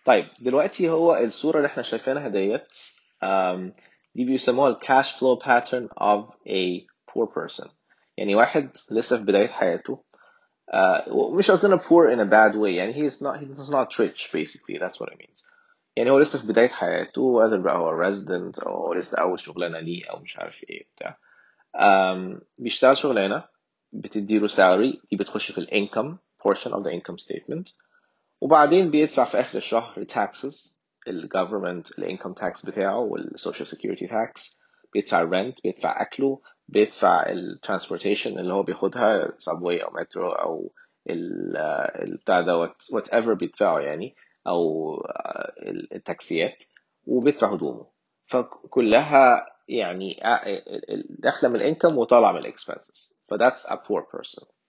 طيب دلوقتي هو الصورة اللي احنا شايفينها ديت um, دي بيسموها ال cash flow pattern of a poor person يعني واحد لسه في بداية حياته uh, مش قصدنا poor in a bad way يعني he is not he is not rich basically that's what it means يعني هو لسه في بداية حياته whether بقى هو resident أو لسه أول شغلانة ليه أو مش عارف إيه بتاع um, بيشتغل شغلانة بتديله salary دي بتخش في ال income portion of the income statement وبعدين بيدفع في آخر الشهر taxes ال government ال income tax بتاعه وال social security tax بيدفع rent بيدفع أكله بيدفع ال transportation اللي هو بياخدها subway أو metro أو ال ال- بتاع دوت whatever بيدفعه يعني أو آه، التاكسيات وبيدفع هدومه فكلها يعني آه، داخلة من الانكم وطالعة من الاكسبنسز ف that's a poor person